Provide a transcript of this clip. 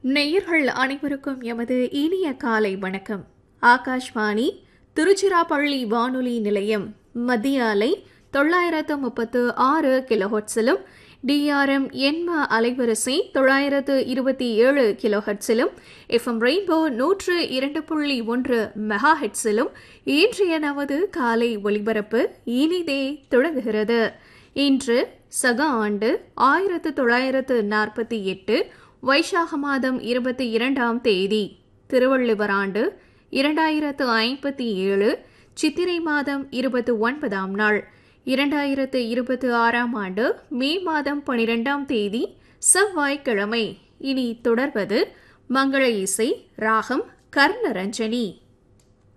நேயர்கள் அனைவருக்கும் எமது இனிய காலை வணக்கம் ஆகாஷ்வாணி திருச்சிராப்பள்ளி வானொலி நிலையம் மத்திய அலை தொள்ளாயிரத்து முப்பத்து ஆறு கிலோஹெட்ஸிலும் டிஆர்எம் எண்ம அலைவரிசை தொள்ளாயிரத்து இருபத்தி ஏழு கிலோஹெட்ஸிலும் எஃப்எம் ரெயின்போ நூற்று இரண்டு புள்ளி ஒன்று மெகா ஹெட்ஸிலும் இன்றைய நமது காலை ஒலிபரப்பு இனிதே தொடங்குகிறது இன்று சக ஆண்டு ஆயிரத்து தொள்ளாயிரத்து நாற்பத்தி எட்டு வைசாக மாதம் இருபத்தி இரண்டாம் தேதி திருவள்ளுவர் ஆண்டு இரண்டாயிரத்து ஐம்பத்தி ஏழு சித்திரை மாதம் இருபத்தி ஒன்பதாம் நாள் இரண்டாயிரத்து இருபத்தி ஆறாம் ஆண்டு மே மாதம் பனிரெண்டாம் தேதி செவ்வாய்க்கிழமை இனி தொடர்வது மங்கள இசை ராகம் கர்ணரஞ்சனி